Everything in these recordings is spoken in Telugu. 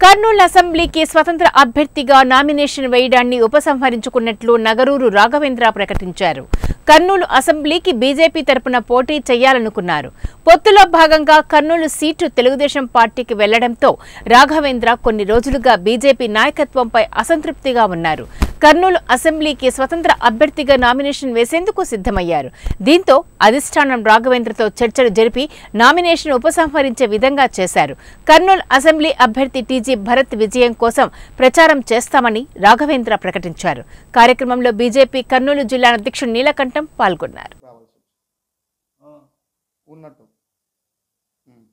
కర్నూలు అసెంబ్లీకి స్వతంత్ర అభ్యర్థిగా నామినేషన్ వేయడాన్ని ఉపసంహరించుకున్నట్లు నగరూరు రాఘవేంద్ర ప్రకటించారు కర్నూలు అసెంబ్లీకి బీజేపీ తరపున పోటీ చేయాలనుకున్నారు పొత్తులో భాగంగా కర్నూలు సీటు తెలుగుదేశం పార్టీకి వెళ్లడంతో రాఘవేంద్ర కొన్ని రోజులుగా బీజేపీ నాయకత్వంపై అసంతృప్తిగా ఉన్నారు కర్నూలు అసెంబ్లీకి స్వతంత్ర అభ్యర్థిగా నామినేషన్ వేసేందుకు సిద్ధమయ్యారు దీంతో అధిష్టానం రాఘవేంద్రతో చర్చలు జరిపి నామినేషన్ ఉపసంహరించే విధంగా చేశారు కర్నూలు అసెంబ్లీ అభ్యర్థి టీజీ భరత్ విజయం కోసం ప్రచారం చేస్తామని రాఘవేంద్ర ప్రకటించారు కార్యక్రమంలో బీజేపీ కర్నూలు జిల్లా అధ్యక్షుడు నీలకంఠం పాల్గొన్నారు రావాల్సి వచ్చింది. ఆ, ఉన్నట్టు ఉమ్.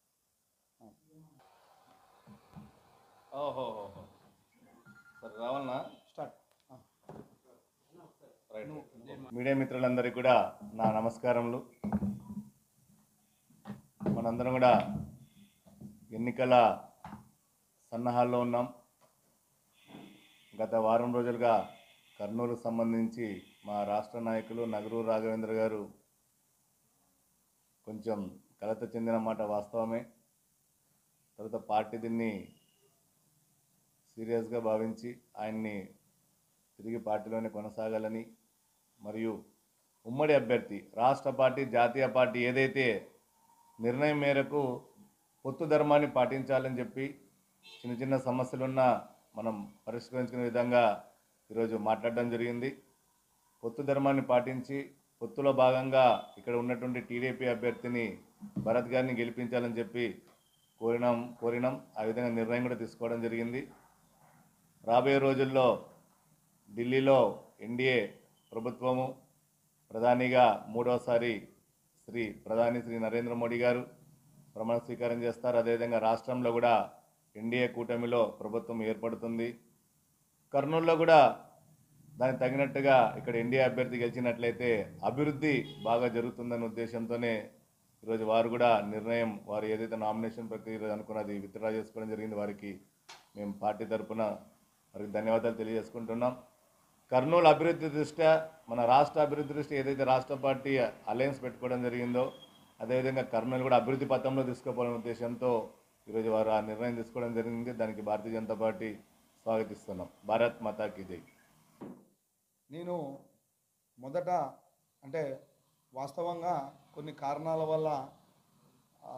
ఓహో సరే రావాలనా స్టార్ట్ ఆ. రైట్ మీడియా మిత్రులందరికీ కూడా నా నమస్కారములు మనందరం కూడా ఎన్నికల సన్నాహాల్లో ఉన్నాం గత వారం రోజులుగా కర్నూలుకు సంబంధించి మా రాష్ట్ర నాయకులు నగరూరు రాఘవేంద్ర గారు కొంచెం కలత చెందిన మాట వాస్తవమే తర్వాత పార్టీ దీన్ని సీరియస్గా భావించి ఆయన్ని తిరిగి పార్టీలోనే కొనసాగాలని మరియు ఉమ్మడి అభ్యర్థి రాష్ట్ర పార్టీ జాతీయ పార్టీ ఏదైతే నిర్ణయం మేరకు పొత్తు ధర్మాన్ని పాటించాలని చెప్పి చిన్న చిన్న సమస్యలున్నా మనం పరిష్కరించుకునే విధంగా ఈరోజు మాట్లాడడం జరిగింది పొత్తు ధర్మాన్ని పాటించి పొత్తులో భాగంగా ఇక్కడ ఉన్నటువంటి టీడీపీ అభ్యర్థిని భరత్ గారిని గెలిపించాలని చెప్పి కోరినాం కోరినాం ఆ విధంగా నిర్ణయం కూడా తీసుకోవడం జరిగింది రాబోయే రోజుల్లో ఢిల్లీలో ఎన్డీఏ ప్రభుత్వము ప్రధానిగా మూడవసారి శ్రీ ప్రధాని శ్రీ నరేంద్ర మోడీ గారు ప్రమాణ స్వీకారం చేస్తారు అదేవిధంగా రాష్ట్రంలో కూడా ఎన్డీఏ కూటమిలో ప్రభుత్వం ఏర్పడుతుంది కర్నూలులో కూడా దానికి తగినట్టుగా ఇక్కడ ఎన్డీఏ అభ్యర్థి గెలిచినట్లయితే అభివృద్ధి బాగా జరుగుతుందనే ఉద్దేశంతోనే ఈరోజు వారు కూడా నిర్ణయం వారు ఏదైతే నామినేషన్ ప్రక్రియ ఈరోజు అనుకున్నది విత్డ్రా చేసుకోవడం జరిగింది వారికి మేము పార్టీ తరఫున వారికి ధన్యవాదాలు తెలియజేసుకుంటున్నాం కర్నూలు అభివృద్ధి దృష్ట్యా మన రాష్ట్ర అభివృద్ధి దృష్ట్యా ఏదైతే రాష్ట్ర పార్టీ అలయన్స్ పెట్టుకోవడం జరిగిందో అదేవిధంగా కర్నూలు కూడా అభివృద్ధి పథంలో తీసుకుపోవాలనే ఉద్దేశంతో ఈరోజు వారు ఆ నిర్ణయం తీసుకోవడం జరిగింది దానికి భారతీయ జనతా పార్టీ స్వాగతిస్తున్నాం భారత్ మాతాకి జై నేను మొదట అంటే వాస్తవంగా కొన్ని కారణాల వల్ల ఆ,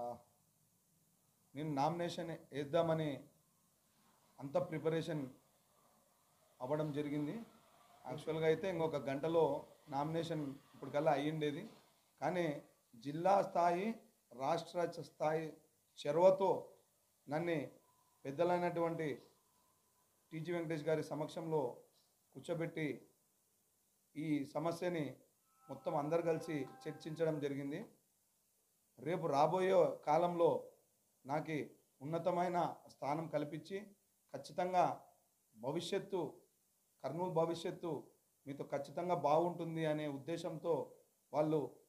నేను నామినేషన్ వేద్దామని అంత ప్రిపరేషన్ అవ్వడం జరిగింది యాక్చువల్గా అయితే ఇంకొక గంటలో నామినేషన్ ఇప్పటికల్లా అయ్యిండేది కానీ జిల్లా స్థాయి రాష్ట్ర స్థాయి చొరవతో నన్ను పెద్దలైనటువంటి టీజీ వెంకటేష్ గారి సమక్షంలో కూర్చోబెట్టి ఈ సమస్యని మొత్తం అందరు కలిసి చర్చించడం జరిగింది రేపు రాబోయే కాలంలో నాకు ఉన్నతమైన స్థానం కల్పించి ఖచ్చితంగా భవిష్యత్తు కర్నూలు భవిష్యత్తు మీతో ఖచ్చితంగా బాగుంటుంది అనే ఉద్దేశంతో వాళ్ళు